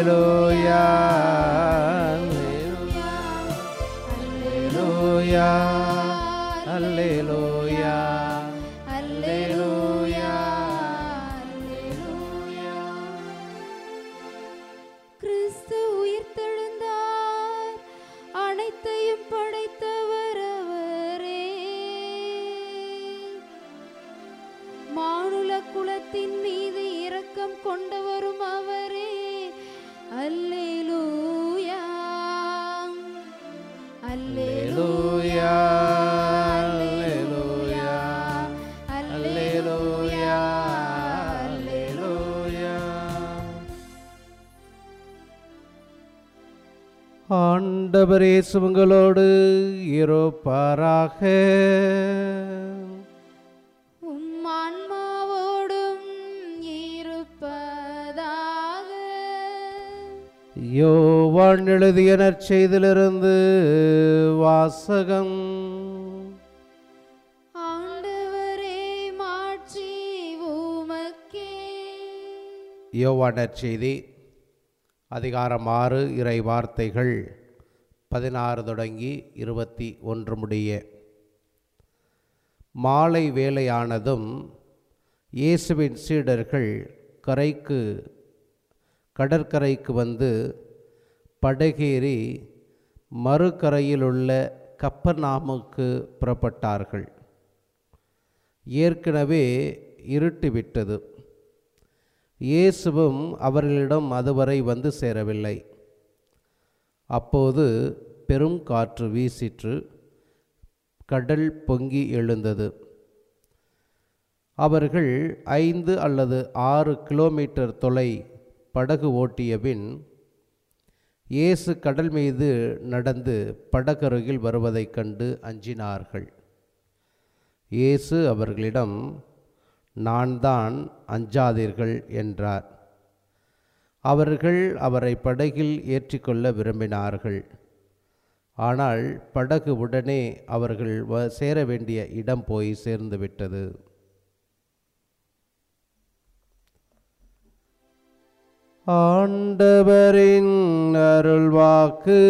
அல்லேலூயா அல்லேலூயா அல்லேலூயா அல்லேலூயா கிறிஸ்து உயிர்த்தெழுந்தார் அனைத்தையும் படைத்தவர் அவரே மானுல குலத்தின் மீது இரக்கம் கொண்டவரும் அவரே அல்லேலூயா அல்லேலூயா அல்லேலூயா அல்லேலூயா அல்லேலூயா ஆண்டவர் இயேசு உங்களோடு இருப்பாராக உம் ஆன்மாவோடும் இருப்பதாக யோவான் எழுதிய நற்செய்திலிருந்து வாசகம் ஆண்டவரே மாட்சி உமக்கே யோவான் நற்செய்தி அதிகாரம் ஆறு இறை வார்த்தைகள் பதினாறு தொடங்கி இருபத்தி ஒன்று முடிய மாலை வேளையானதும் இயேசுவின் சீடர்கள் கரைக்கு கடற்கரைக்கு வந்து படகேறி மறுகரையில் உள்ள கப்பர்நாமுக்கு புறப்பட்டார்கள் ஏற்கனவே இருட்டுவிட்டது இயேசுவும் அவர்களிடம் அதுவரை வந்து சேரவில்லை அப்போது பெரும் காற்று வீசிற்று கடல் பொங்கி எழுந்தது அவர்கள் ஐந்து அல்லது ஆறு கிலோமீட்டர் தொலை படகு ஓட்டிய பின் இயேசு கடல் மீது நடந்து படகருகில் வருவதைக் கண்டு அஞ்சினார்கள் இயேசு அவர்களிடம் நான் தான் அஞ்சாதீர்கள் என்றார் அவர்கள் அவரை படகில் ஏற்றிக்கொள்ள விரும்பினார்கள் ஆனால் படகு உடனே அவர்கள் வ சேர வேண்டிய இடம் போய் சேர்ந்து விட்டது ஆண்டவரின் அருள்வாக்கு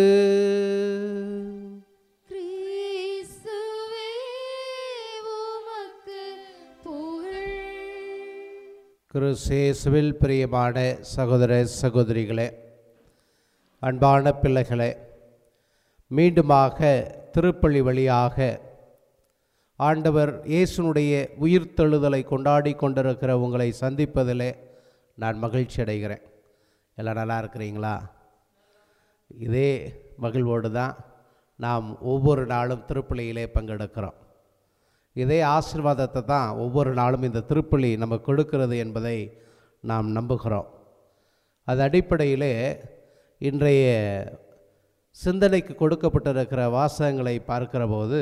கிறிஸ்துவே உமக்கு புகழ் கிறிஸ்தேசுவில் பிரியமான சகோதர சகோதரிகளே அன்பான பிள்ளைகளே மீண்டுமாக திருப்பள்ளி வழியாக ஆண்டவர் இயேசுனுடைய உயிர்த்தெழுதலை கொண்டாடி கொண்டிருக்கிற உங்களை சந்திப்பதிலே நான் மகிழ்ச்சி அடைகிறேன் எல்லாம் நல்லா இருக்கிறீங்களா இதே மகிழ்வோடு தான் நாம் ஒவ்வொரு நாளும் திருப்பலியிலே பங்கெடுக்கிறோம் இதே ஆசீர்வாதத்தை தான் ஒவ்வொரு நாளும் இந்த திருப்பலி நம்ம கொடுக்கிறது என்பதை நாம் நம்புகிறோம் அது அடிப்படையிலே இன்றைய சிந்தனைக்கு கொடுக்கப்பட்டிருக்கிற வாசகங்களை பார்க்கிற போது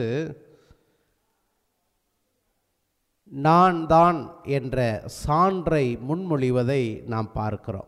நான் தான் என்ற சான்றை முன்மொழிவதை நாம் பார்க்கிறோம்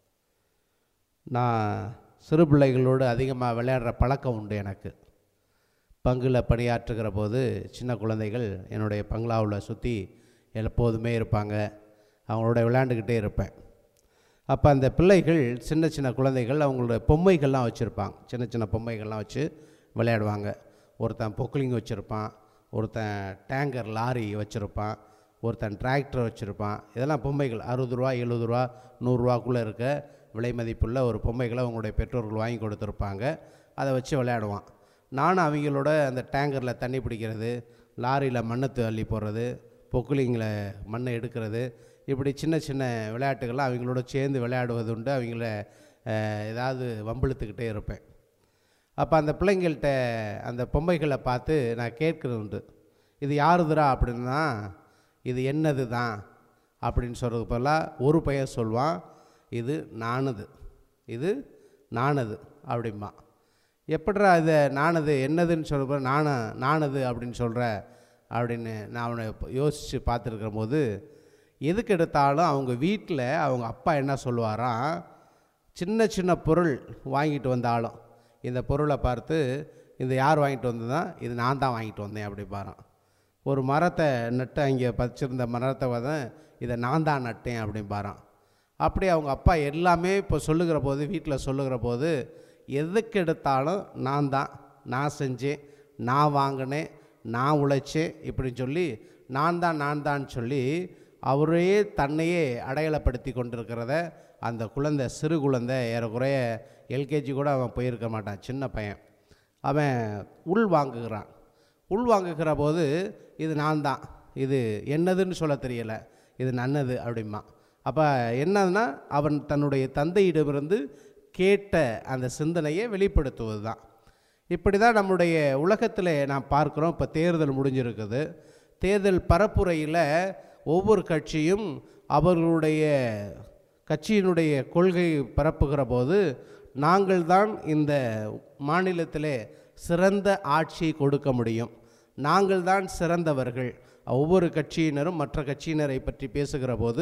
நான் சிறு பிள்ளைகளோடு அதிகமாக விளையாடுற பழக்கம் உண்டு எனக்கு பங்கில் பணியாற்றுகிற போது சின்ன குழந்தைகள் என்னுடைய பங்களாவில் சுற்றி எப்போதுமே இருப்பாங்க அவங்களோட விளையாண்டுக்கிட்டே இருப்பேன் அப்போ அந்த பிள்ளைகள் சின்ன சின்ன குழந்தைகள் அவங்களோட பொம்மைகள்லாம் வச்சுருப்பாங்க சின்ன சின்ன பொம்மைகள்லாம் வச்சு விளையாடுவாங்க ஒருத்தன் பொக்லிங் வச்சுருப்பான் ஒருத்தன் டேங்கர் லாரி வச்சுருப்பான் ஒருத்தன் டிராக்டர் வச்சுருப்பான் இதெல்லாம் பொம்மைகள் அறுபது ரூபா எழுபது ரூபா நூறுரூவாக்குள்ளே இருக்க விலை மதிப்புள்ள ஒரு பொம்மைகளை அவங்களுடைய பெற்றோர்கள் வாங்கி கொடுத்துருப்பாங்க அதை வச்சு விளையாடுவான் நானும் அவங்களோட அந்த டேங்கரில் தண்ணி பிடிக்கிறது லாரியில் மண்ணை அள்ளி போடுறது பொக்குலிங்கில் மண்ணை எடுக்கிறது இப்படி சின்ன சின்ன விளையாட்டுகள்லாம் அவங்களோட சேர்ந்து விளையாடுவது உண்டு அவங்கள அஹ், ஏதாவது வம்பிழுத்துக்கிட்டே இருப்பேன் அப்போ அந்த பிள்ளைங்கள்ட்ட அந்த பொம்மைகளை பார்த்து நான் கேட்குறது உண்டு இது யாருதுரா அப்படின்னா இது என்னது தான் அப்படின்னு சொல்கிறது பதிலாக ஒரு பையன் சொல்வான் இது நானுது இது நானது அப்படிம்பா எப்படிடா இதை நானது என்னதுன்னு சொல்கிறப்ப நான நானது அப்படின்னு சொல்கிற அப்படின்னு நான் அவனை யோசித்து பார்த்துருக்கிற போது எதுக்கு எடுத்தாலும் அவங்க வீட்டில் அவங்க அப்பா என்ன சொல்லுவாராம் சின்ன சின்ன பொருள் வாங்கிட்டு வந்தாலும் இந்த பொருளை பார்த்து இது யார் வாங்கிட்டு வந்ததா இது நான் தான் வாங்கிட்டு வந்தேன் அப்படி பாரான் ஒரு மரத்தை நட்டு அங்கே பச்சிருந்த மரத்தை வந்து இதை நான் தான் நட்டேன் அப்படின்னு பாரான் அப்படி அவங்க அப்பா எல்லாமே இப்போ சொல்லுகிற போது வீட்டில் சொல்லுகிற போது எதுக்கு எடுத்தாலும் நான் தான் நான் செஞ்சேன் நான் வாங்கினேன் நான் உழைச்சேன் இப்படின்னு சொல்லி நான் தான் நான் தான் சொல்லி அவரே தன்னையே அடையாளப்படுத்தி கொண்டிருக்கிறத அந்த குழந்தை சிறு குழந்தை ஏறக்குறைய எல்கேஜி கூட அவன் போயிருக்க மாட்டான் சின்ன பையன் அவன் உள் வாங்குகிறான் உள் வாங்குகிற போது இது நான் தான் இது என்னதுன்னு சொல்ல தெரியல இது நன்னது அப்படிமா அப்போ என்னதுன்னா அவன் தன்னுடைய தந்தையிடமிருந்து கேட்ட அந்த சிந்தனையை வெளிப்படுத்துவது தான் இப்படி தான் நம்முடைய உலகத்தில் நாம் பார்க்குறோம் இப்போ தேர்தல் முடிஞ்சிருக்குது தேர்தல் பரப்புரையில் ஒவ்வொரு கட்சியும் அவர்களுடைய கட்சியினுடைய கொள்கை பரப்புகிற போது நாங்கள் தான் இந்த மாநிலத்திலே சிறந்த ஆட்சியை கொடுக்க முடியும் நாங்கள் தான் சிறந்தவர்கள் ஒவ்வொரு கட்சியினரும் மற்ற கட்சியினரை பற்றி பேசுகிற போது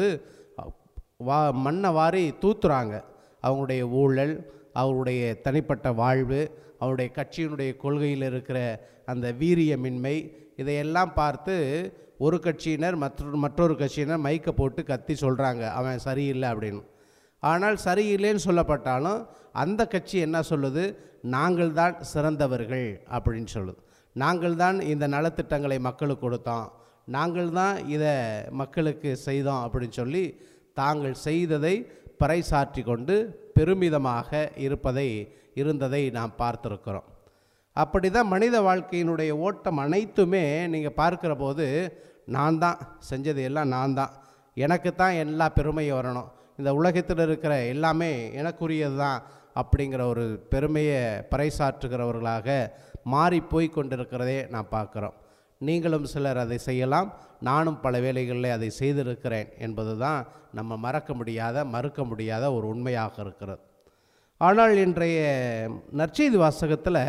வா மண்ணை வாரி தூத்துறாங்க அவங்களுடைய ஊழல் அவருடைய தனிப்பட்ட வாழ்வு அவருடைய கட்சியினுடைய கொள்கையில் இருக்கிற அந்த வீரியமின்மை இதையெல்லாம் பார்த்து ஒரு கட்சியினர் மற்றொரு மற்றொரு கட்சியினர் மைக்கை போட்டு கத்தி சொல்கிறாங்க அவன் சரியில்லை அப்படின்னு ஆனால் சரியில்லைன்னு சொல்லப்பட்டாலும் அந்த கட்சி என்ன சொல்லுது நாங்கள் தான் சிறந்தவர்கள் அப்படின்னு சொல்லுது நாங்கள் தான் இந்த நலத்திட்டங்களை மக்களுக்கு கொடுத்தோம் நாங்கள் தான் இதை மக்களுக்கு செய்தோம் அப்படின்னு சொல்லி தாங்கள் செய்ததை பறைசாற்றி கொண்டு பெருமிதமாக இருப்பதை இருந்ததை நாம் பார்த்துருக்கிறோம் அப்படி தான் மனித வாழ்க்கையினுடைய ஓட்டம் அனைத்துமே நீங்கள் பார்க்கிற போது நான் தான் செஞ்சது எல்லாம் நான் தான் எனக்கு தான் எல்லா பெருமையும் வரணும் இந்த உலகத்தில் இருக்கிற எல்லாமே எனக்குரியது தான் அப்படிங்கிற ஒரு பெருமையை பறைசாற்றுகிறவர்களாக மாறி போய் கொண்டிருக்கிறதே நான் பார்க்குறோம் நீங்களும் சிலர் அதை செய்யலாம் நானும் பல வேளைகளில் அதை செய்திருக்கிறேன் என்பது தான் நம்ம மறக்க முடியாத மறுக்க முடியாத ஒரு உண்மையாக இருக்கிறது ஆனால் இன்றைய நற்செய்தி வாசகத்தில்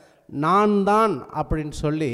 நான் தான் அப்படின்னு சொல்லி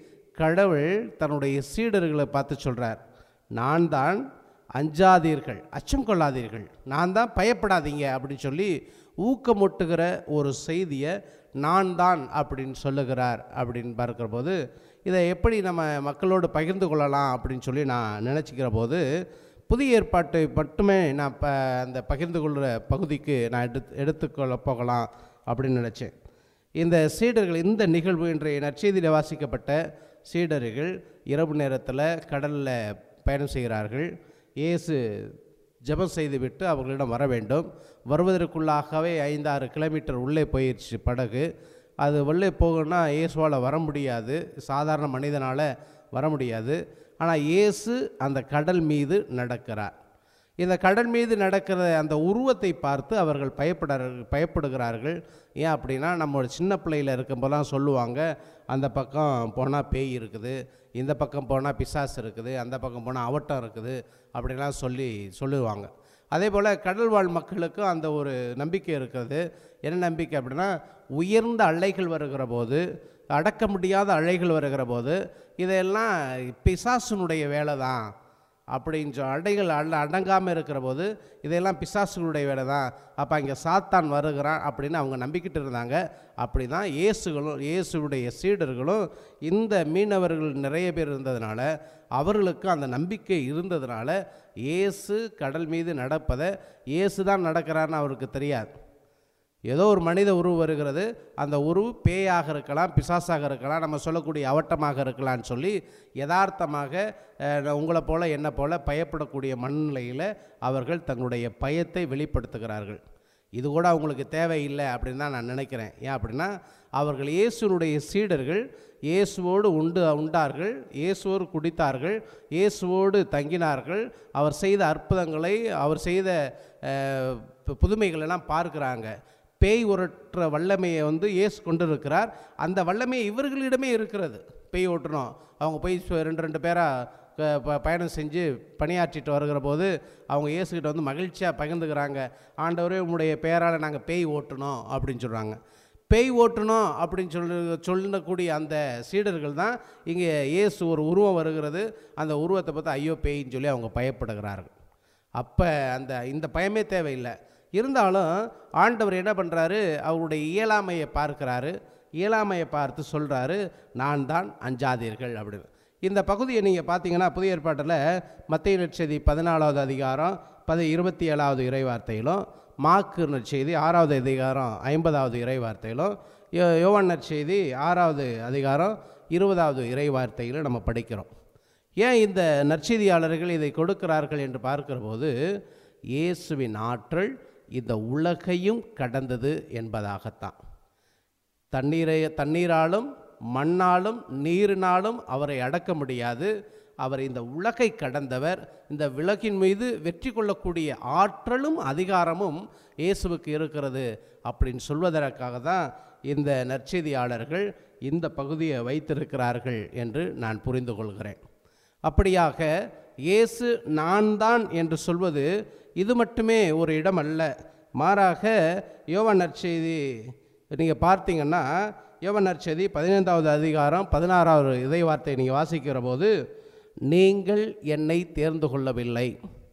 கடவுள் தன்னுடைய சீடர்களை பார்த்து சொல்கிறார் நான் தான் அஞ்சாதீர்கள் அச்சம் கொள்ளாதீர்கள் நான் தான் பயப்படாதீங்க அப்படின்னு சொல்லி ஊக்கமூட்டுகிற ஒரு செய்தியை நான் தான் அப்படின்னு சொல்லுகிறார் அப்படின்னு பார்க்குற போது இதை எப்படி நம்ம மக்களோடு பகிர்ந்து கொள்ளலாம் அப்படின்னு சொல்லி நான் நினச்சிக்கிற போது புதிய ஏற்பாட்டை மட்டுமே நான் இப்போ அந்த பகிர்ந்து கொள்கிற பகுதிக்கு நான் எடுத்து எடுத்துக்கொள்ள போகலாம் அப்படின்னு நினச்சேன் இந்த சீடர்கள் இந்த நிகழ்வு இன்றைய நற்செய்தியில் வாசிக்கப்பட்ட சீடர்கள் இரவு நேரத்தில் கடலில் பயணம் செய்கிறார்கள் இயேசு ஜெபம் செய்துவிட்டு அவர்களிடம் வர வேண்டும் வருவதற்குள்ளாகவே ஐந்தாறு கிலோமீட்டர் உள்ளே போயிடுச்சு படகு அது உள்ளே போகணும்னா இயேசுவால் வர முடியாது சாதாரண மனிதனால் வர முடியாது ஆனால் இயேசு அந்த கடல் மீது நடக்கிறார் இந்த கடல் மீது நடக்கிற அந்த உருவத்தை பார்த்து அவர்கள் பயப்பட பயப்படுகிறார்கள் ஏன் அப்படின்னா நம்ம சின்ன பிள்ளையில் இருக்கும்போதெல்லாம் சொல்லுவாங்க அந்த பக்கம் போனால் பேய் இருக்குது இந்த பக்கம் போனால் பிசாசு இருக்குது அந்த பக்கம் போனால் அவட்டம் இருக்குது அப்படிலாம் சொல்லி சொல்லுவாங்க அதே போல் கடல் வாழ் மக்களுக்கும் அந்த ஒரு நம்பிக்கை இருக்கிறது என்ன நம்பிக்கை அப்படின்னா உயர்ந்த அலைகள் வருகிற போது அடக்க முடியாத அலைகள் வருகிற போது இதையெல்லாம் பிசாசுனுடைய வேலை தான் அப்படின்னு சொ அடைகள் அட அடங்காமல் இருக்கிற போது இதெல்லாம் பிசாசுகளுடைய வேலை தான் அப்போ இங்கே சாத்தான் வருகிறான் அப்படின்னு அவங்க நம்பிக்கிட்டு இருந்தாங்க அப்படி தான் இயேசுகளும் இயேசுடைய சீடர்களும் இந்த மீனவர்கள் நிறைய பேர் இருந்ததுனால அவர்களுக்கு அந்த நம்பிக்கை இருந்ததுனால இயேசு கடல் மீது நடப்பதை இயேசு தான் நடக்கிறான்னு அவருக்கு தெரியாது ஏதோ ஒரு மனித உருவு வருகிறது அந்த உருவு பேயாக இருக்கலாம் பிசாசாக இருக்கலாம் நம்ம சொல்லக்கூடிய அவட்டமாக இருக்கலாம்னு சொல்லி யதார்த்தமாக அஹ், உங்களை போல என்ன போல பயப்படக்கூடிய மனநிலையில் அவர்கள் தங்களுடைய பயத்தை வெளிப்படுத்துகிறார்கள் இது கூட அவங்களுக்கு தேவையில்லை அப்படின்னு தான் நான் நினைக்கிறேன் ஏன் அப்படின்னா அவர்கள் இயேசுனுடைய சீடர்கள் இயேசுவோடு உண்டு உண்டார்கள் இயேசுவோடு குடித்தார்கள் இயேசுவோடு தங்கினார்கள் அவர் செய்த அற்புதங்களை அவர் செய்த அஹ், பு- புதுமைகளெல்லாம் பார்க்குறாங்க பேய் உரட்டுற வல்லமையை வந்து இயேசு கொண்டிருக்கிறார் அந்த வல்லமை இவர்களிடமே இருக்கிறது பேய் ஓட்டணும் அவங்க போய் சு- ரெண்டு ரெண்டு பேராக பயணம் செஞ்சு பணியாற்றிட்டு வருகிற போது அவங்க இயேசுகிட்ட வந்து மகிழ்ச்சியாக பகிர்ந்துக்கிறாங்க ஆண்டவரே உங்களுடைய பெயரால் நாங்கள் பேய் ஓட்டணும் அப்படின்னு சொல்கிறாங்க பேய் ஓட்டணும் அப்படின்னு சொல்லி சொல்லக்கூடிய அந்த சீடர்கள் தான் இங்கே இயேசு ஒரு உருவம் வருகிறது அந்த உருவத்தை பார்த்து ஐயோ பேயின்னு சொல்லி அவங்க பயப்படுகிறார்கள் அப்போ அந்த இந்த பயமே தேவையில்லை இருந்தாலும் ஆண்டவர் என்ன பண்ணுறாரு அவருடைய இயலாமையை பார்க்கிறாரு இயலாமையை பார்த்து சொல்கிறாரு நான் தான் அஞ்சாதீர்கள் அப்படின்னு இந்த பகுதியை நீங்கள் பார்த்தீங்கன்னா புதிய ஏற்பாட்டில் மத்திய நற்செய்தி பதினாலாவது அதிகாரம் பதி இருபத்தி ஏழாவது இறைவார்த்தையிலும் மாக்கு நற்செய்தி ஆறாவது அதிகாரம் ஐம்பதாவது இறைவார்த்தையிலும் யோ யோவான் நற்செய்தி ஆறாவது அதிகாரம் இருபதாவது இறைவார்த்தையிலும் நம்ம படிக்கிறோம் ஏன் இந்த நற்செய்தியாளர்கள் இதை கொடுக்கிறார்கள் என்று பார்க்கிற போது இயேசுவின் ஆற்றல் இந்த உலகையும் கடந்தது என்பதாகத்தான் தண்ணீரை தண்ணீராலும் மண்ணாலும் நீரினாலும் அவரை அடக்க முடியாது அவர் இந்த உலகை கடந்தவர் இந்த விலகின் மீது வெற்றி கொள்ளக்கூடிய ஆற்றலும் அதிகாரமும் இயேசுவுக்கு இருக்கிறது அப்படின்னு சொல்வதற்காக தான் இந்த நற்செய்தியாளர்கள் இந்த பகுதியை வைத்திருக்கிறார்கள் என்று நான் புரிந்து கொள்கிறேன் அப்படியாக இயேசு நான் தான் என்று சொல்வது இது மட்டுமே ஒரு இடம் அல்ல மாறாக யோவான் நற்செய்தி நீங்கள் பார்த்தீங்கன்னா யோவான் நற்செய்தி பதினைந்தாவது அதிகாரம் பதினாறாவது இதை வார்த்தை நீங்கள் வாசிக்கிற போது நீங்கள் என்னை தேர்ந்து கொள்ளவில்லை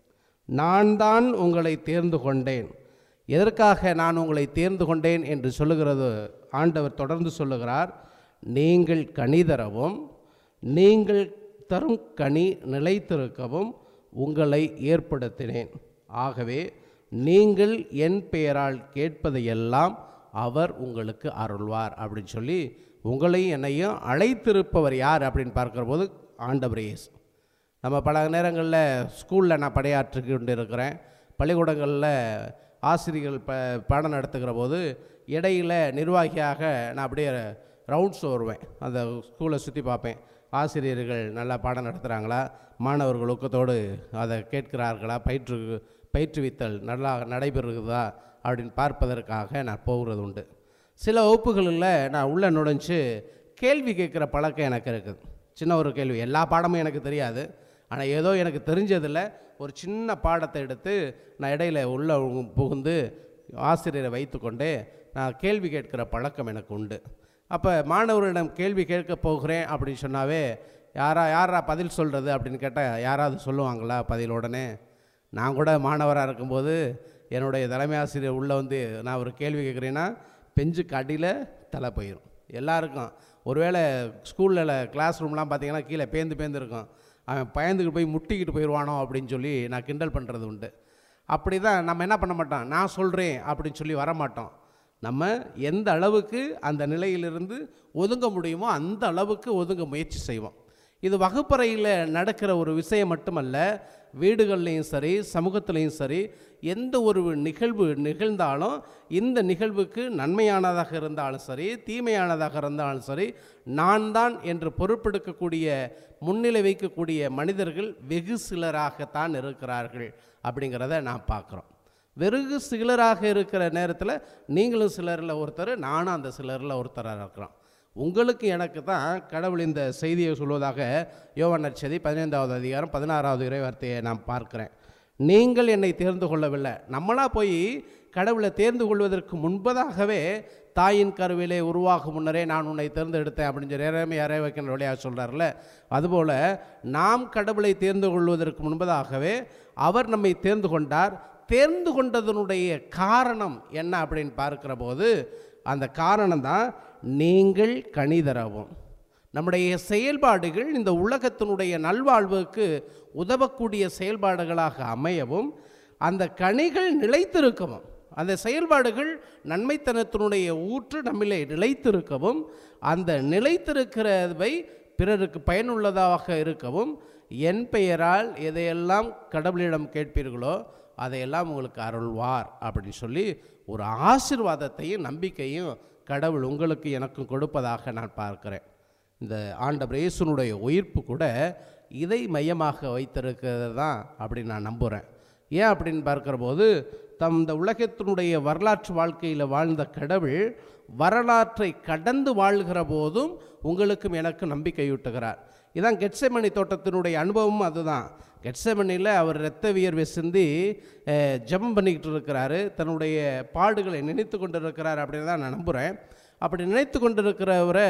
நான் தான் உங்களை தேர்ந்து கொண்டேன் எதற்காக நான் உங்களை தேர்ந்து கொண்டேன் என்று சொல்லுகிறது ஆண்டவர் தொடர்ந்து சொல்லுகிறார் நீங்கள் கனி தரவும் நீங்கள் தரும் கனி நிலைத்திருக்கவும் உங்களை ஏற்படுத்தினேன் ஆகவே நீங்கள் என் பெயரால் கேட்பதையெல்லாம் அவர் உங்களுக்கு அருள்வார் அப்படின்னு சொல்லி உங்களையும் என்னையும் அழைத்திருப்பவர் யார் அப்படின்னு பார்க்கிற போது ஆண்டவர் இயேசு நம்ம பல நேரங்களில் ஸ்கூலில் நான் படையாற்றி கொண்டு இருக்கிறேன் பள்ளிக்கூடங்களில் ஆசிரியர்கள் ப பாடம் நடத்துகிற போது இடையில் நிர்வாகியாக நான் அப்படியே ரவுண்ட்ஸ் வருவேன் அந்த ஸ்கூலை சுற்றி பார்ப்பேன் ஆசிரியர்கள் நல்லா பாடம் நடத்துகிறாங்களா மாணவர்கள் ஊக்கத்தோடு அதை கேட்கிறார்களா பயிற்று பயிற்றுவித்தல் நல்லா நடைபெறுகிறதா அப்படின்னு பார்ப்பதற்காக நான் போகிறது உண்டு சில வகுப்புகளில் நான் உள்ளே நுழைஞ்சு கேள்வி கேட்குற பழக்கம் எனக்கு இருக்குது சின்ன ஒரு கேள்வி எல்லா பாடமும் எனக்கு தெரியாது ஆனால் ஏதோ எனக்கு தெரிஞ்சதில் ஒரு சின்ன பாடத்தை எடுத்து நான் இடையில உள்ளே புகுந்து ஆசிரியரை வைத்துக்கொண்டு நான் கேள்வி கேட்கிற பழக்கம் எனக்கு உண்டு அப்போ மாணவரிடம் கேள்வி கேட்க போகிறேன் அப்படின்னு சொன்னாவே யாரா யாரா பதில் சொல்கிறது அப்படின்னு கேட்டால் யாராவது சொல்லுவாங்களா பதில் உடனே நான் கூட மாணவராக இருக்கும்போது என்னுடைய தலைமை ஆசிரியர் உள்ளே வந்து நான் ஒரு கேள்வி கேட்குறேன்னா பெஞ்சுக்கு அடியில் தலை போயிடும் எல்லாருக்கும் ஒருவேளை ஸ்கூலில் கிளாஸ் ரூம்லாம் பார்த்தீங்கன்னா கீழே பேந்து பேந்து இருக்கும் அவன் பயந்துக்கிட்டு போய் முட்டிக்கிட்டு போயிடுவானோ அப்படின்னு சொல்லி நான் கிண்டல் பண்ணுறது உண்டு அப்படி தான் நம்ம என்ன பண்ண மாட்டோம் நான் சொல்கிறேன் அப்படின்னு சொல்லி வர மாட்டோம் நம்ம எந்த அளவுக்கு அந்த நிலையிலிருந்து ஒதுங்க முடியுமோ அந்த அளவுக்கு ஒதுங்க முயற்சி செய்வோம் இது வகுப்பறையில் நடக்கிற ஒரு விஷயம் மட்டுமல்ல வீடுகள்லையும் சரி சமூகத்திலையும் சரி எந்த ஒரு நிகழ்வு நிகழ்ந்தாலும் இந்த நிகழ்வுக்கு நன்மையானதாக இருந்தாலும் சரி தீமையானதாக இருந்தாலும் சரி நான் தான் என்று பொறுப்பெடுக்கக்கூடிய முன்னிலை வைக்கக்கூடிய மனிதர்கள் வெகு சிலராகத்தான் இருக்கிறார்கள் அப்படிங்கிறத நான் பார்க்குறோம் வெறுகு சிலராக இருக்கிற நேரத்தில் நீங்களும் சிலரில் ஒருத்தர் நானும் அந்த சிலரில் ஒருத்தராக இருக்கிறோம் உங்களுக்கு எனக்கு தான் கடவுள் இந்த செய்தியை சொல்வதாக யோவான் நற்செய்தி பதினைந்தாவது அதிகாரம் பதினாறாவது இறைவார்த்தையை நான் பார்க்கிறேன் நீங்கள் என்னை தேர்ந்து கொள்ளவில்லை நம்மளா போய் கடவுளை தேர்ந்து கொள்வதற்கு முன்பதாகவே தாயின் கருவிலே உருவாகும் முன்னரே நான் உன்னை தேர்ந்தெடுத்தேன் அப்படின்னு சொல்லி இறைமை அறை வைக்கிற வழியாக சொல்கிறார்ல அதுபோல் நாம் கடவுளை தேர்ந்து கொள்வதற்கு முன்பதாகவே அவர் நம்மை தேர்ந்து கொண்டார் தேர்ந்து கொண்டதனுடைய காரணம் என்ன அப்படின்னு பார்க்கிற போது அந்த காரணம் தான் நீங்கள் கணிதரவும் நம்முடைய செயல்பாடுகள் இந்த உலகத்தினுடைய நல்வாழ்வுக்கு உதவக்கூடிய செயல்பாடுகளாக அமையவும் அந்த கனிகள் நிலைத்திருக்கவும் அந்த செயல்பாடுகள் நன்மைத்தனத்தினுடைய ஊற்று நம்மிலே நிலைத்திருக்கவும் அந்த நிலைத்திருக்கிறவை பிறருக்கு பயனுள்ளதாக இருக்கவும் என் பெயரால் எதையெல்லாம் கடவுளிடம் கேட்பீர்களோ அதையெல்லாம் உங்களுக்கு அருள்வார் அப்படின்னு சொல்லி ஒரு ஆசிர்வாதத்தையும் நம்பிக்கையும் கடவுள் உங்களுக்கு எனக்கும் கொடுப்பதாக நான் பார்க்கிறேன் இந்த ஆண்டவர் இயேசுனுடைய உயிர்ப்பு கூட இதை மையமாக வைத்திருக்கிறது தான் அப்படின்னு நான் நம்புகிறேன் ஏன் அப்படின்னு பார்க்கிற போது தம் இந்த உலகத்தினுடைய வரலாற்று வாழ்க்கையில் வாழ்ந்த கடவுள் வரலாற்றை கடந்து வாழ்கிற போதும் உங்களுக்கும் எனக்கும் நம்பிக்கையூட்டுகிறார் இதான் கெட்செமணி தோட்டத்தினுடைய அனுபவமும் அதுதான் கெட்செமனியில் அவர் இரத்த வியர்வை சிந்தி அஹ், ஜெபம் பண்ணிக்கிட்டு இருக்கிறாரு தன்னுடைய பாடுகளை நினைத்து கொண்டு இருக்கிறார் அப்படின்னு தான் நான் நம்புகிறேன் அப்படி நினைத்து கொண்டிருக்கிறவரை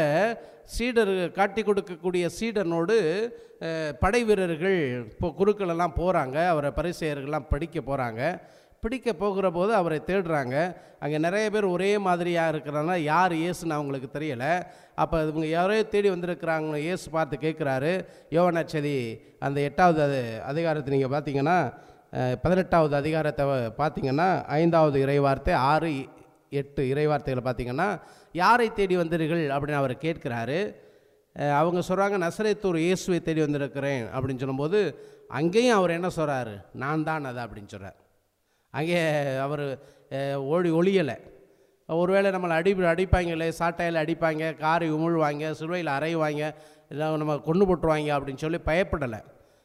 சீடர் காட்டி கொடுக்கக்கூடிய சீடனோடு அஹ், படை வீரர்கள் இப்போ குருக்களெல்லாம் போகிறாங்க அவரை பரிசெயர்கள்லாம் படிக்க போகிறாங்க பிடிக்க போகிற போது அவரை தேடுறாங்க அங்கே நிறைய பேர் ஒரே மாதிரியாக இருக்கிறனால யார் இயேசுன்னு அவங்களுக்கு தெரியலை அப்போ இவங்க யாரோ தேடி வந்திருக்கிறாங்க இயேசு பார்த்து கேட்குறாரு யோவனாச்சதி அந்த எட்டாவது அது அதிகாரத்தை நீங்கள் பார்த்தீங்கன்னா அஹ், பதினெட்டாவது அதிகாரத்தை பார்த்தீங்கன்னா ஐந்தாவது இறைவார்த்தை ஆறு எட்டு இறைவார்த்தைகளை பார்த்தீங்கன்னா யாரை தேடி வந்தீர்கள் அப்படின்னு அவர் கேட்குறாரு அஹ், அவங்க சொல்கிறாங்க நசரேத்தூர் இயேசுவை தேடி வந்திருக்கிறேன் அப்படின்னு சொல்லும்போது அங்கேயும் அவர் என்ன சொல்கிறாரு நான் தான் அது அப்படின்னு சொல்கிறார் அங்கே அவர் ஓடி ஒளியலை ஒருவேளை நம்மளை அடி அடிப்பாங்களே சாட்டையில் அடிப்பாங்க காரை உமிழ்வாங்க சிலுவையில் அரைவாங்க இல்லை நம்ம கொண்டு போட்டுருவாங்க அப்படின்னு சொல்லி பயப்படலை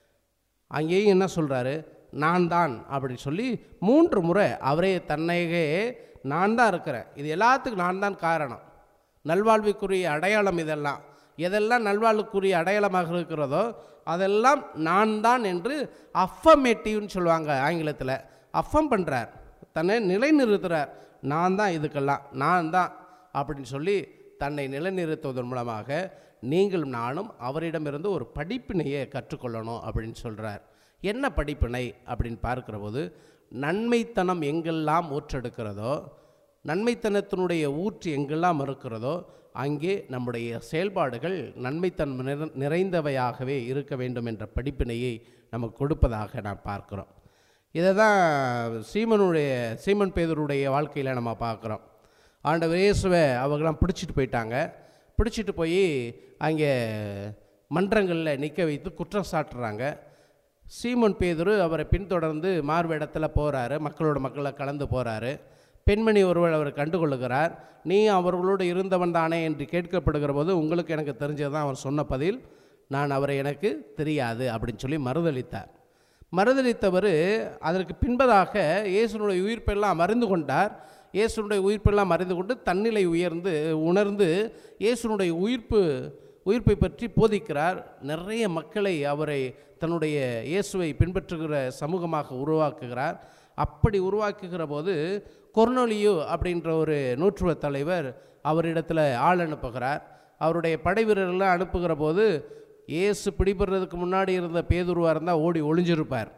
அங்கேயும் என்ன சொல்கிறாரு நான் தான் அப்படின்னு சொல்லி மூன்று முறை அவரே தன்னையே நான் தான் இருக்கிறேன் இது எல்லாத்துக்கும் நான் தான் காரணம் நல்வாழ்வுக்குரிய அடையாளம் இதெல்லாம் எதெல்லாம் நல்வாழ்வுக்குரிய அடையாளமாக இருக்கிறதோ அதெல்லாம் நான் தான் என்று அஃபமேட்டிவ்னு சொல்லுவாங்க ஆங்கிலத்தில் அஃபம் பண்ணுறார் தன்னை நிலைநிறுத்துறார் நான் தான் இதுக்கெல்லாம் நான் தான் அப்படின்னு சொல்லி தன்னை நிலைநிறுத்துவதன் மூலமாக நீங்களும் நானும் அவரிடமிருந்து ஒரு படிப்பினையை கற்றுக்கொள்ளணும் அப்படின்னு சொல்கிறார் என்ன படிப்பினை அப்படின்னு பார்க்கிற போது நன்மைத்தனம் எங்கெல்லாம் ஊற்றெடுக்கிறதோ நன்மைத்தனத்தினுடைய ஊற்று எங்கெல்லாம் இருக்கிறதோ அங்கே நம்முடைய செயல்பாடுகள் நன்மைத்தன்மை நிற- நிறைந்தவையாகவே இருக்க வேண்டும் என்ற படிப்பினையை நமக்கு கொடுப்பதாக நாம் பார்க்கிறோம் இதை தான் சீமனுடைய சீமன் பேதருடைய வாழ்க்கையில் நம்ம பார்க்குறோம் ஆண்டவர் இயேசுவை அவங்களாம் பிடிச்சிட்டு போயிட்டாங்க பிடிச்சிட்டு போய் அங்கே மன்றங்களில் நிற்க வைத்து குற்றம் சாட்டுறாங்க சீமோன் பேதுரு அவரை பின்தொடர்ந்து மார்வேடத்தில் போகிறாரு மக்களோட மக்களை கலந்து போகிறாரு பெண்மணி ஒருவர் அவர் கண்டுகொள்ளுகிறார் நீ அவர்களோடு இருந்தவன் தானே என்று கேட்கப்படுகிற போது உங்களுக்கு எனக்கு தெரிஞ்சது தான் அவர் சொன்ன பதில் நான் அவரை எனக்கு தெரியாது அப்படின்னு சொல்லி மறுதளித்தார் மறுதளித்தவர் அதற்கு பின்பதாக இயேசுனுடைய உயிர்ப்பெல்லாம் அறிந்து கொண்டார் இயேசுனுடைய உயிர்ப்பெல்லாம் அறிந்து கொண்டு தன்னிலை உயர்ந்து உணர்ந்து இயேசுனுடைய உயிர்ப்பு உயிர்ப்பை பற்றி போதிக்கிறார் நிறைய மக்களை அவரை தன்னுடைய இயேசுவை பின்பற்றுகிற சமூகமாக உருவாக்குகிறார் அப்படி உருவாக்குகிற போது கொர்னோலியோ அப்படின்ற ஒரு நூற்றுவ தலைவர் அவரிடத்தில் ஆள் அனுப்புகிறார் அவருடைய படை வீரர்கள்லாம் அனுப்புகிற போது இயேசு பிடிபடுறதுக்கு முன்னாடி இருந்த பேதுருவாக இருந்தால் ஓடி ஒளிஞ்சிருப்பார்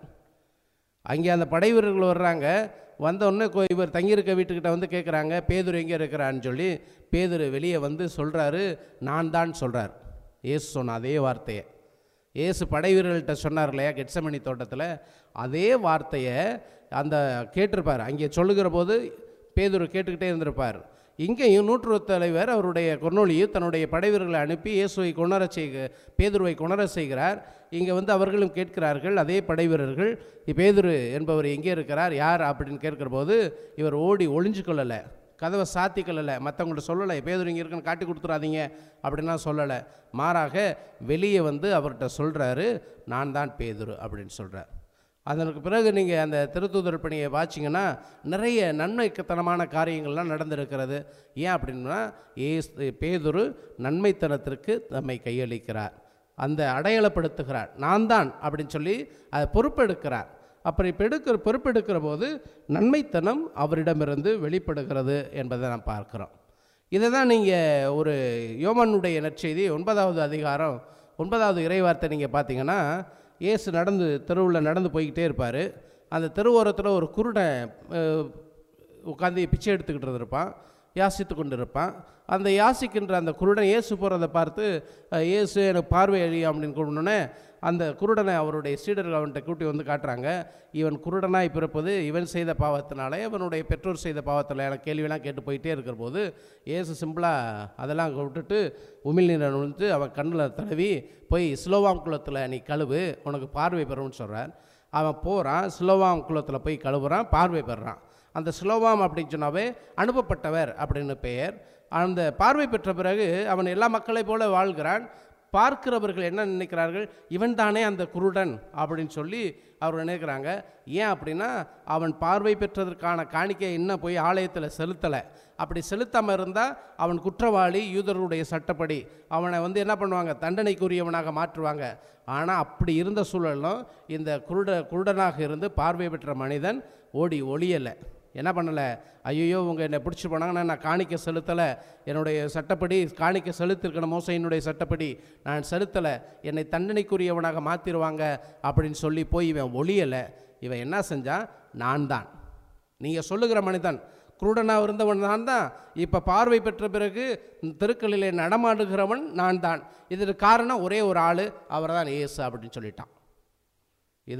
அங்கே அந்த படை வீரர்கள் வர்றாங்க வந்த உடனே கொ- இவர் தங்கியிருக்க வீட்டுக்கிட்ட வந்து கேட்குறாங்க பேதுரு எங்கே இருக்கிறான்னு சொல்லி பேதுரு வெளியே வந்து சொல்கிறாரு நான் தான் சொல்கிறார் இயேசு சொன்ன அதே வார்த்தையை இயேசு படை வீரர்கள்ட்ட சொன்னார் இல்லையா கெட்சமணி தோட்டத்தில் அதே வார்த்தையை அந்த கேட்டிருப்பார் அங்கே சொல்லுகிற போது பேதுரு கேட்டுக்கிட்டே இருந்திருப்பார் இங்கேயும் நூற்று தலைவர் அவருடைய கொர்னோலியு தன்னுடைய படைவீரர்களை அனுப்பி இயேசுவை கொணரச் செய்க பேதுருவை கொணர செய்கிறார் இங்கே வந்து அவர்களும் கேட்கிறார்கள் அதே படைவீரர்கள் பேதுரு என்பவர் எங்கே இருக்கிறார் யார் அப்படின்னு கேட்கிற போது இவர் ஓடி ஒளிஞ்சு கொள்ளலை கதவை சாத்தி கொள்ளலை மற்றவங்கள்ட்ட சொல்லலை பேதுரு இங்கே இருக்குன்னு காட்டி கொடுத்துறாதீங்க அப்படின்லாம் சொல்லலை மாறாக வெளியே வந்து அவர்கிட்ட சொல்கிறாரு நான் தான் பேதுரு அப்படின்னு சொல்கிறார் அதற்கு பிறகு நீங்கள் அந்த திருத்தூதர் பணியை வாச்சிங்கன்னா நிறைய நன்மைத்தனமான காரியங்கள்லாம் நடந்திருக்கிறது ஏன் அப்படின்னா ஏஸ் பேதுரு நன்மைத்தனத்திற்கு நம்மை கையளிக்கிறார் அந்த அடையாளப்படுத்துகிறார் நான் தான் அப்படின்னு சொல்லி அதை பொறுப்பெடுக்கிறார் அப்படி பெடுக்கிற பொறுப்பெடுக்கிற போது நன்மைத்தனம் அவரிடமிருந்து வெளிப்படுகிறது என்பதை நாம் பார்க்கிறோம் இதை தான் நீங்கள் ஒரு யோமனுடைய நற்செய்தி ஒன்பதாவது அதிகாரம் ஒன்பதாவது இறைவார்த்தை நீங்கள் பார்த்தீங்கன்னா இயேசு நடந்து தெருவில் நடந்து போய்கிட்டே இருப்பார் அந்த தெருவோரத்தில் ஒரு குருடன் அஹ், உட்காந்து பிச்சை எடுத்துக்கிட்டு இருப்பான் யாசித்து கொண்டு இருப்பான் அந்த யாசிக்கின்ற அந்த குருடன் இயேசு போகிறத பார்த்து அஹ், இயேசு எனக்கு பார்வை அழியும் அப்படின்னு கூப்பிடனே அந்த குருடனை அவருடைய சீடர்கள் அவன்கிட்ட கூட்டி வந்து காட்டுறாங்க இவன் குருடனாய் பிறப்பது இவன் செய்த பாவத்தினாலே இவனுடைய பெற்றோர் செய்த பாவத்தில் எனக்கு கேள்வியெல்லாம் கேட்டு போயிட்டே இருக்கிற போது இயேசு சிம்பிளாக அதெல்லாம் விட்டுட்டு உமிழ்நீரை வந்து அவன் கண்ணில் தடவி போய் சிலோவாம் குளத்தில் நீ கழுவு உனக்கு பார்வை பெறும்னு சொல்கிறார் அவன் போகிறான் சிலோவாம் குளத்தில் போய் கழுவுறான் பார்வை பெறுறான் அந்த சிலோவாம் அப்படின்னு சொன்னாவே அனுப்பப்பட்டவர் அப்படின்னு பெயர் அந்த பார்வை பெற்ற பிறகு அவன் எல்லா மக்களைப் போல வாழ்கிறான் பார்க்கிறவர்கள் என்ன நினைக்கிறார்கள் இவன் தானே அந்த குருடன் அப்படின்னு சொல்லி அவர் நினைக்கிறாங்க ஏன் அப்படின்னா அவன் பார்வை பெற்றதற்கான காணிக்கை இன்னும் போய் ஆலயத்தில் செலுத்தலை அப்படி செலுத்தாமல் இருந்தால் அவன் குற்றவாளி யூதருடைய சட்டப்படி அவனை வந்து என்ன பண்ணுவாங்க தண்டனைக்குரியவனாக மாற்றுவாங்க ஆனால் அப்படி இருந்த சூழலும் இந்த குருட குருடனாக இருந்து பார்வை பெற்ற மனிதன் ஓடி ஒளியலை என்ன பண்ணலை ஐயோ உங்கள் என்னை பிடிச்சி போனாங்கன்னா நான் காணிக்க செலுத்தலை என்னுடைய சட்டப்படி காணிக்க செலுத்திருக்கணும் மோசையினுடைய சட்டப்படி நான் செலுத்தலை என்னை தண்டனைக்குரியவனாக மாற்றிடுவாங்க அப்படின்னு சொல்லி போய் இவன் ஒளியலை இவன் என்ன செஞ்சான் நான் தான் நீங்கள் சொல்லுகிற மனிதன் குருடனாக இருந்தவன் நான் தான் இப்போ பார்வை பெற்ற பிறகு தெருக்களிலே நடமாடுகிறவன் நான் தான் இதற்கு காரணம் ஒரே ஒரு ஆள் அவர் தான் ஏசு அப்படின்னு சொல்லிட்டான் இதான்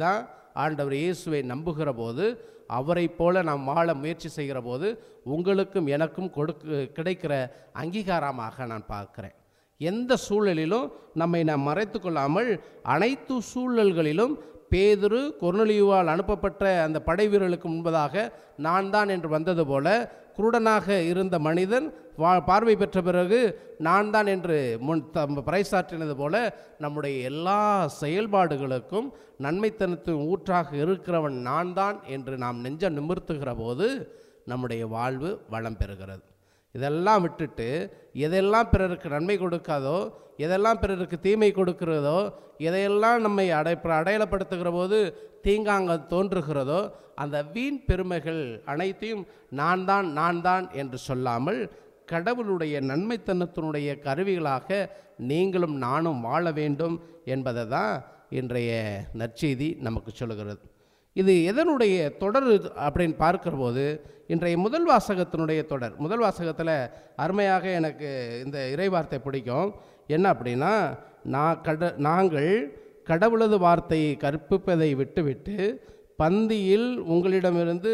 ஆண்டவர் இயேசுவை நம்புகிற போது அவரைப் போல நாம் வாழ முயற்சி செய்கிற போது உங்களுக்கும் எனக்கும் கொடுக்க கிடைக்கிற அங்கீகாரமாக நான் பார்க்கிறேன் எந்த சூழலிலும் நம்மை நாம் மறைத்து கொள்ளாமல் அனைத்து சூழல்களிலும் பேதுரு கொர்நலியுவால் அனுப்பப்பட்ட அந்த படை வீரர்களுக்கு முன்பதாக நான் தான் என்று வந்தது போல குருடனாக இருந்த மனிதன் வா பார்வை பெற்ற பிறகு நான் தான் என்று முன் தம் பறைசாற்றினது போல நம்முடைய எல்லா செயல்பாடுகளுக்கும் நன்மைத்தனத்தின் ஊற்றாக இருக்கிறவன் நான் தான் என்று நாம் நெஞ்ச நிமிர்த்துகிற போது நம்முடைய வாழ்வு வளம் பெறுகிறது இதெல்லாம் விட்டுட்டு எதெல்லாம் பிறருக்கு நன்மை கொடுக்காதோ எதெல்லாம் பிறருக்கு தீமை கொடுக்கிறதோ எதையெல்லாம் நம்மை அடை அடையாளப்படுத்துகிற போது தீங்காங்க தோன்றுகிறதோ அந்த வீண் பெருமைகள் அனைத்தையும் நான் தான் நான் தான் என்று சொல்லாமல் கடவுளுடைய நன்மைத்தனத்தினுடைய கருவிகளாக நீங்களும் நானும் வாழ வேண்டும் என்பதை தான் இன்றைய நற்செய்தி நமக்கு சொல்லுகிறது இது எதனுடைய தொடர் இது அப்படின்னு பார்க்கிற போது இன்றைய முதல் வாசகத்தினுடைய தொடர் முதல் வாசகத்தில் அருமையாக எனக்கு இந்த இறைவார்த்தை பிடிக்கும் என்ன அப்படின்னா நான் கட நாங்கள் கடவுளது வார்த்தையை கற்பிப்பதை விட்டுவிட்டு பந்தியில் உங்களிடமிருந்து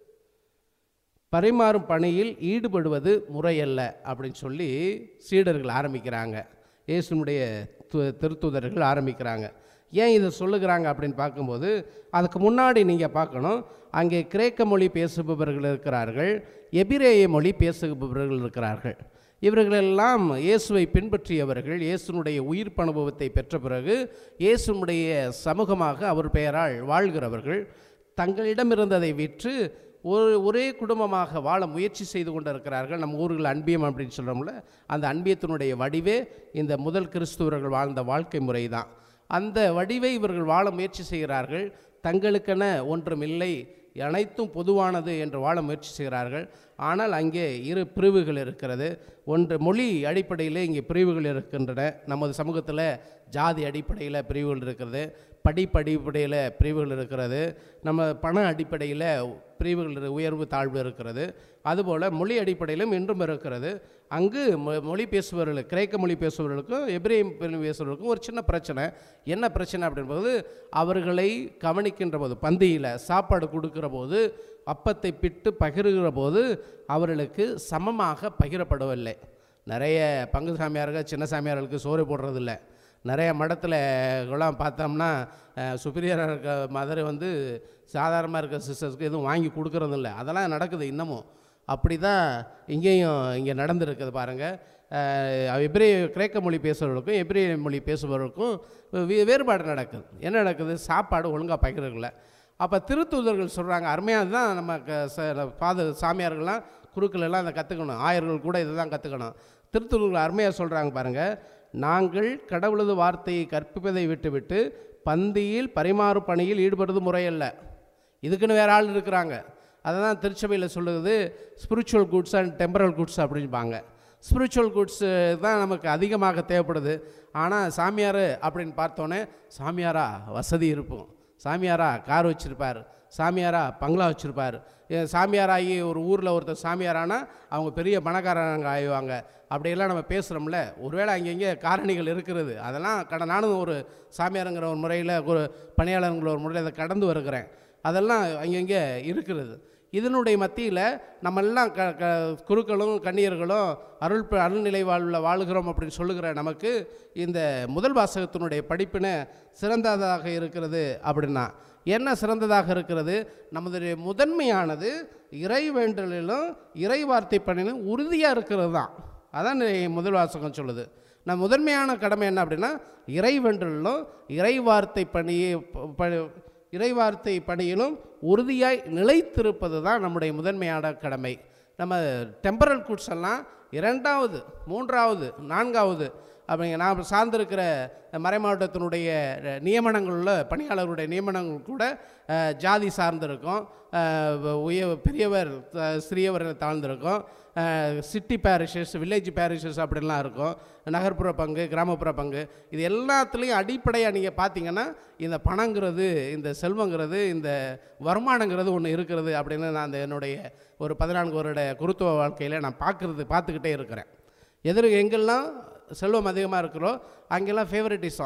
பரிமாறும் பணியில் ஈடுபடுவது முறையல்ல அப்படின்னு சொல்லி சீடர்கள் ஆரம்பிக்கிறாங்க இயேசுனுடைய து- திருத்தூதர்கள் ஆரம்பிக்கிறாங்க ஏன் இதை சொல்லுகிறாங்க அப்படின்னு பார்க்கும்போது அதுக்கு முன்னாடி நீங்கள் பார்க்கணும் அங்கே கிரேக்க மொழி பேசுபவர்கள் இருக்கிறார்கள் எபிரேய மொழி பேசுபவர்கள் இருக்கிறார்கள் இவர்களெல்லாம் இயேசுவை பின்பற்றியவர்கள் இயேசுனுடைய உயிர் அனுபவத்தை பெற்ற பிறகு இயேசுனுடைய சமூகமாக அவர் பெயரால் வாழ்கிறவர்கள் தங்களிடம் இருந்ததை விற்று ஒரு ஒரே குடும்பமாக வாழ முயற்சி செய்து கொண்டிருக்கிறார்கள் நம்ம ஊர்கள் அன்பியம் அப்படின்னு சொல்கிறோம்ல அந்த அன்பியத்தினுடைய வடிவே இந்த முதல் கிறிஸ்துவர்கள் வாழ்ந்த வாழ்க்கை முறை தான் அந்த வடிவை இவர்கள் வாழ முயற்சி செய்கிறார்கள் தங்களுக்கென ஒன்றுமில்லை அனைத்தும் பொதுவானது என்று வாழ முயற்சி செய்கிறார்கள் ஆனால் அங்கே இரு பிரிவுகள் இருக்கிறது ஒன்று மொழி அடிப்படையில் இங்கே பிரிவுகள் இருக்கின்றன நமது சமூகத்தில் ஜாதி அடிப்படையில் பிரிவுகள் இருக்கிறது படிப்பு அடிப்படையில் பிரிவுகள் இருக்கிறது நம்ம பண அடிப்படையில் பிரிவுகள் இரு- உயர்வு தாழ்வு இருக்கிறது அதுபோல் மொழி அடிப்படையிலும் இன்றும் இருக்கிறது அங்கு மொ- மொழி பேசுபவர்கள் கிரேக்க மொழி பேசுபவர்களுக்கும் எபிரேய மொழி பேசுபவர்களுக்கும் ஒரு சின்ன பிரச்சனை என்ன பிரச்சனை அப்படின்போது அவர்களை கவனிக்கின்ற போது பந்தியில் சாப்பாடு கொடுக்கிற போது அப்பத்தை பிட்டு பகிர்கிற போது அவர்களுக்கு சமமாக பகிரப்படவில்லை நிறைய பங்கு சாமியார்கள் சின்ன சாமியார்களுக்கு சோறு போடுறதில்ல நிறைய மடத்தில் எல்லாம் பார்த்தோம்னா சுப்பீரியராக இருக்க மதர் வந்து சாதாரணமாக இருக்க சிஸ்டர்ஸ்க்கு எதுவும் வாங்கி கொடுக்கறதில்ல அதெல்லாம் நடக்குது இன்னமும் அப்படி தான் இங்கேயும் இங்கே நடந்திருக்குது பாருங்கள் எப்ரே கிரேக்க மொழி பேசுபவர்களுக்கும் எப்ரே மொழி பேசுபவர்களுக்கும் வே- வேறுபாடு நடக்குது என்ன நடக்குது சாப்பாடு ஒழுங்காக பகிரல அப்போ திருத்தூதர்கள் சொல்கிறாங்க அருமையாக தான் நம்ம க- ச- பாத சாமியார்கள்லாம் குருக்கள் எல்லாம் அதை கற்றுக்கணும் ஆயர்கள் கூட இதை தான் கற்றுக்கணும் திருத்தூதர்கள் அருமையாக சொல்கிறாங்க பாருங்கள் நாங்கள் கடவுளது வார்த்தையை கற்பிப்பதை விட்டுவிட்டு பந்தியில் பரிமாறு பணியில் ஈடுபடுறது முறையல்ல இதுக்குன்னு வேற ஆள் இருக்கிறாங்க அதை தான் திருச்சபையில் சொல்லுது spiritual goods and temporal goods அப்படின்பாங்க ஸ்பிரிச்சுவல் குட்ஸ் தான் நமக்கு அதிகமாக தேவைப்படுது ஆனால் சாமியார் அப்படின்னு பார்த்தோன்னே சாமியாரா வசதி இருக்கும் சாமியாரா கார் வச்சுருப்பார் சாமியாரா பங்களா வச்சுருப்பார் சாமியாராகி ஒரு ஊரில் ஒருத்தர் சாமியாரானா அவங்க பெரிய பணக்காரங்க ஆயிடுவாங்க அப்படியெல்லாம் நம்ம பேசுகிறோம்ல ஒருவேளை அங்கங்கே காரணிகள் இருக்கிறது அதெல்லாம் கட நானும் ஒரு சாமியாருங்கிற ஒரு முறையில் ஒரு பணியாளருங்கிற ஒரு முறையில் அதை கடந்து வருகிறேன் அதெல்லாம் அங்கங்கே இருக்கிறது இதனுடைய மத்தியில் நம்ம எல்லாம் க க குருக்களும் கன்னியர்களும் அருள் ப- அருள்நிலை வாழ்வில் வாழுகிறோம் அப்படின்னு சொல்லுகிற நமக்கு இந்த முதல் வாசகத்தினுடைய படிப்பினை சிறந்ததாக இருக்கிறது அப்படின்னா என்ன சிறந்ததாக இருக்கிறது நமது முதன்மையானது இறை வேண்டலிலும் இறை வார்த்தை பணியிலும் உறுதியாக இருக்கிறது தான் அதான் இந்த முதல் வாசகம் சொல்லுது நான் முதன்மையான கடமை என்ன அப்படின்னா இறை வென்றலிலும் இறை வார்த்தை பணியை ப- ப- இறைவார்த்தை பணியிலும் உறுதியாய் நிலைத்திருப்பது தான் நம்முடைய முதன்மையான கடமை நம்ம டெம்பரல் குட்ஸ் எல்லாம் இரண்டாவது மூன்றாவது நான்காவது அப்படிங்க நாம் சார்ந்திருக்கிற மறைமாவட்டத்தினுடைய நியமனங்களில் பணியாளர்களுடைய நியமனங்கள் கூட அஹ், ஜாதி சார்ந்திருக்கும் அஹ், உய பெரியவர் த- சிறியவர் தாழ்ந்திருக்கும் சிட்டி பேரிஷஸ் வில்லேஜ் பேரிஷஸ் அப்படிலாம் இருக்கும் நகர்ப்புற பங்கு கிராமப்புற பங்கு இது எல்லாத்துலேயும் அடிப்படையாக நீங்கள் பார்த்தீங்கன்னா இந்த பணங்கிறது இந்த செல்வங்கிறது இந்த வருமானங்கிறது ஒன்று இருக்கிறது அப்படின்னு நான் அந்த என்னுடைய ஒரு பதினான்கு வருட குருத்துவ வாழ்க்கையில் நான் பார்க்குறது பார்த்துக்கிட்டே இருக்கிறேன் எதிர் எங்கெல்லாம் செல்வம் அதிகமாக இருக்கிறோ அங்கெல்லாம் ஃபேவரட்டிசம்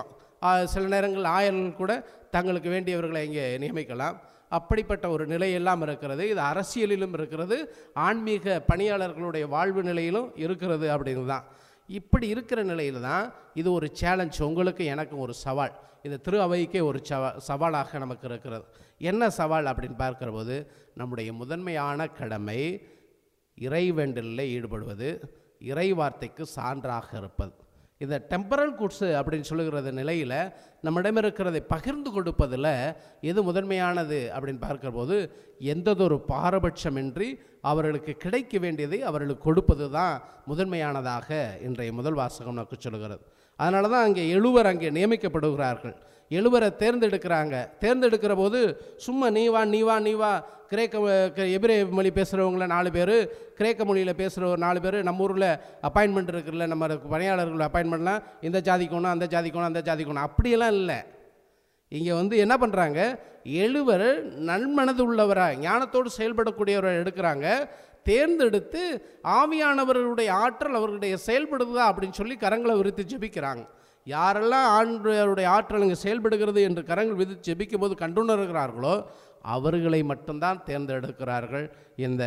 ஆ, சில நேரங்கள் ஆயர்கள் கூட தங்களுக்கு வேண்டியவர்களை இங்கே நியமிக்கலாம் அப்படிப்பட்ட ஒரு நிலையெல்லாம் இருக்கிறது இது அரசியலிலும் இருக்கிறது ஆன்மீக பணியாளர்களுடைய வாழ்வு நிலையிலும் இருக்கிறது அப்படிங்கிறது தான் இப்படி இருக்கிற நிலையில் தான் இது ஒரு சேலஞ்ச் உங்களுக்கு எனக்கும் ஒரு சவால் இது திரு அவைக்கே ஒரு சவா சவாலாக நமக்கு இருக்கிறது என்ன சவால் அப்படின்னு பார்க்கிற போது நம்முடைய முதன்மையான கடமை இறைவேண்டலில் ஈடுபடுவது இறை வார்த்தைக்கு சான்றாக இருப்பது இந்த டெம்பரல் குட்ஸு அப்படின்னு சொல்லுகிறது நிலையில் நம்மிடம் இருக்கிறதை பகிர்ந்து கொடுப்பதில் எது முதன்மையானது அப்படின்னு பார்க்கிற போது எந்ததொரு பாரபட்சமின்றி அவர்களுக்கு கிடைக்க வேண்டியதை அவர்களுக்கு கொடுப்பது தான் முதன்மையானதாக இன்றைய முதல் வாசகம் நமக்கு சொல்லுகிறது அதனால தான் அங்கே எழுவர் அங்கே நியமிக்கப்படுகிறார்கள் எழுவரை தேர்ந்தெடுக்கிறாங்க தேர்ந்தெடுக்கிற போது சும்மா நீ வா நீ வா நீ வா கிரேக்க க- எபிரே மொழி பேசுகிறவங்கள நாலு பேர் கிரேக்க மொழியில் பேசுகிற ஒரு நாலு பேர் நம்ம ஊரில் அப்பாயின்மெண்ட் இருக்குல்ல நம்ம பணியாளர்கள் அப்பாயின்மெண்ட்லாம் இந்த ஜாதிக்கணும் அந்த ஜாதிக்கணும் அந்த ஜாதிக்கணும் அப்படியெல்லாம் இல்லை இங்கே வந்து என்ன பண்ணுறாங்க எழுவர் நன்மனது உள்ளவராக ஞானத்தோடு செயல்படக்கூடியவரை எடுக்கிறாங்க தேர்ந்தெடுத்து ஆவியானவர்களுடைய ஆற்றல் அவர்களுடைய செயல்படுதா அப்படின்னு சொல்லி கரங்களை விரித்து ஜெபிக்கிறாங்க யாரெல்லாம் ஆண்டவருடைய ஆற்றல் இங்கே செயல்படுகிறது என்று கரங்கள் விதித்து ஜெபிக்கும் போது கண்டுணர்கிறார்களோ அவர்களை மட்டும்தான் தேர்ந்தெடுக்கிறார்கள் இந்த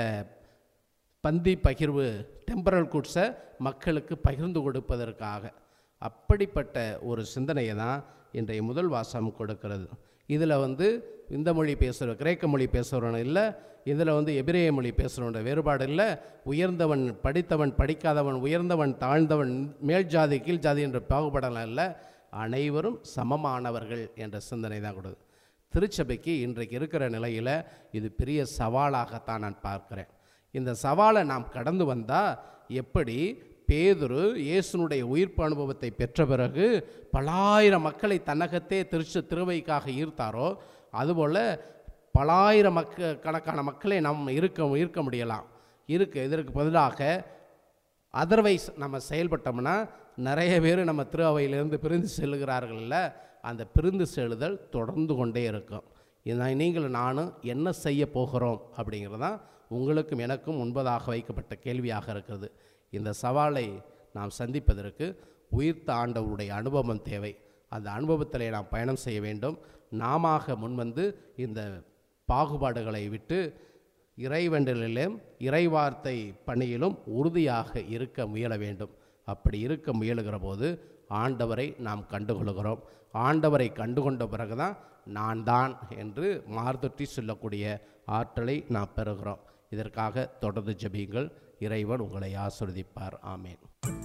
பந்தி பகிர்வு டெம்பரல் குட்ஸை மக்களுக்கு பகிர்ந்து கொடுப்பதற்காக அப்படிப்பட்ட ஒரு சிந்தனையை தான் இன்றைய முதல் வாசம் கொடுக்கிறது இதில் வந்து இந்த மொழி பேசுகிற கிரேக்க மொழி பேசுகிறவன் இல்லை இதில் வந்து எபிரேய மொழி பேசுகிறவனோட வேறுபாடு இல்லை உயர்ந்தவன் படித்தவன் படிக்காதவன் உயர்ந்தவன் தாழ்ந்தவன் மேல் ஜாதி கீழ் ஜாதி என்ற பாகுபாடெல்லாம் இல்லை அனைவரும் சமமானவர்கள் என்ற சிந்தனை தான் கொடுக்குது திருச்சபைக்கு இன்றைக்கு இருக்கிற நிலையில் இது பெரிய சவாலாகத்தான் நான் பார்க்கிறேன் இந்த சவாலை நாம் கடந்து வந்தால் எப்படி பேதுரு இயேசுனுடைய உயிர்ப்பு அனுபவத்தை பெற்ற பிறகு பலாயிரம் மக்களை தன்னகத்தே திருச்ச திருவைக்காக ஈர்த்தாரோ அதுபோல் பலாயிரம் மக்க கணக்கான மக்களை நாம் இருக்க ஈர்க்க முடியலாம் இருக்க இதற்கு பதிலாக அதர்வைஸ் நம்ம செயல்பட்டோம்னா நிறைய பேர் நம்ம திரு அவையிலிருந்து பிரிந்து செல்லுகிறார்கள்ல அந்த பிரிந்து செல்லுதல் தொடர்ந்து கொண்டே இருக்கும் இதை நீங்கள் நானும் என்ன செய்ய போகிறோம் அப்படிங்கிறது தான் உங்களுக்கும் எனக்கும் முன்பதாக வைக்கப்பட்ட கேள்வியாக இருக்கிறது இந்த சவாலை நாம் சந்திப்பதற்கு உயிர்த்த ஆண்டவருடைய அனுபவம் தேவை அந்த அனுபவத்தில் நாம் பயணம் செய்ய வேண்டும் நாம முன்வந்து இந்த பாகுபாடுகளை விட்டு இறைவண்டலிலும் இறைவார்த்தை பணியிலும் உறுதியாக இருக்க முயல வேண்டும் அப்படி இருக்க முயலுகிற போது ஆண்டவரை நாம் கண்டுகொள்கிறோம் ஆண்டவரை கண்டுகொண்ட பிறகுதான் நான் தான் என்று மார்தொட்டி சொல்லக்கூடிய ஆற்றலை நாம் பெறுகிறோம் இதற்காக தொடர்ந்து ஜெபியுங்கள் இறைவன் உங்களை ஆசிர்வதிப்பார் ஆமேன்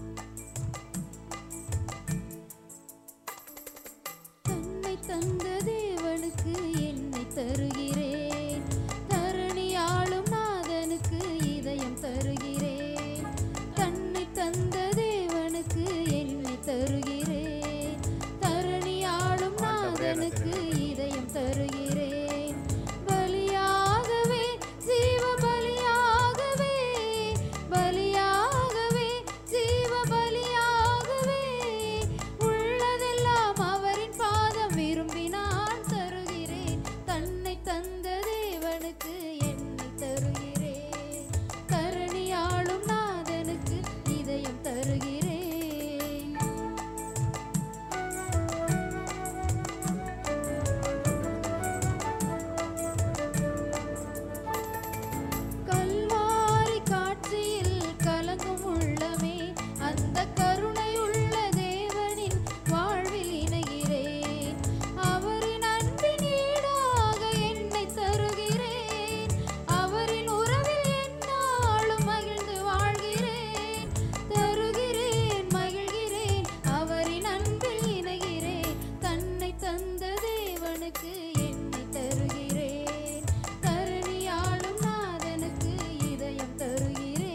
தன்னை தந்த தேவனுக்கு என்னை தருகிறேன் தரணி ஆளும் நாதனுக்கு இதயம் தருகிறேன் தன்னை தந்த தேவனுக்கு என்னை தருகிறேன் தரணி ஆளும் நாதனுக்கு இதயம் தருகிறேன் பலியாகவே ஜீவ பலியாகவே பலியாகவே ஜீவ பலியாகவே உள்ளதெல்லாம் அவரின் பாதம் விரும்பினான் தருகிறேன் தன்னை தந்த தேவனுக்கு என்னை தருகிறேன் கரணியாளும் நாதனுக்கு இதயம் தருகிறேன் கல்வாரி காட்சியில் கலங்கும் உள்ளமே அந்த கருணையுள்ள தேவனின் வாழ்வில் இணைகிறேன் அவரின் அன்பின் ஈடாக என்னை தருகிறேன் அவரின் உறவில் என்னாலும் மகிழ்ந்து வாழ்கிறேன் தருகிறேன் மகிழ்கிறேன் அவரின் அன்பில் இணைகிறேன் தன்னை தந்த தேவனுக்கு என்னை தருகிறேன் கருணியாளும் நாதனுக்கு இதயம் தருகிறேன்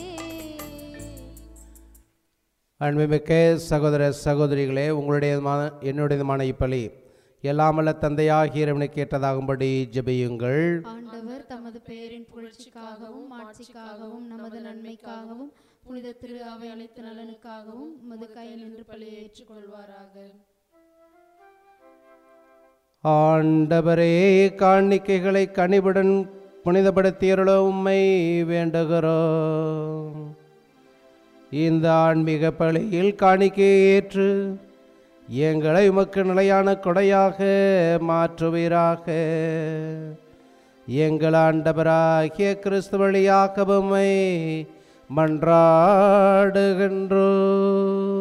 அன்புமிக்க சகோதர சகோதரிகளே உங்களுடையதுமான என்னுடையதுமான இப்பலி எல்லாமல்ல தந்தையாகிய இறைவனுக்கு ஏற்றதாகும்படி ஜெபியுங்கள் ஆண்டவர் தமது பெயரின் புகழ்ச்சிக்காகவும் ஆட்சிக்காகவும் நமது நன்மைக்காகவும் புனித திரு அவை அனைத்து நலனுக்காகவும் உமது கையில் நின்று பழியை ஏற்றுக்கொள்வாராக ஆண்டவரே காணிக்கைகளை கனிவுடன் புனிதப்படுத்தியருள உம்மை வேண்டுகிறோம் இந்த ஆன்மீக பலியில் காணிக்கையை ஏற்று எங்களை உமக்கு நிலையான கொடையாக மாற்றுவீராக எங்கள் ஆண்டவராகிய கிறிஸ்து வழியாக உம்மை மன்றாடுகின்றோம்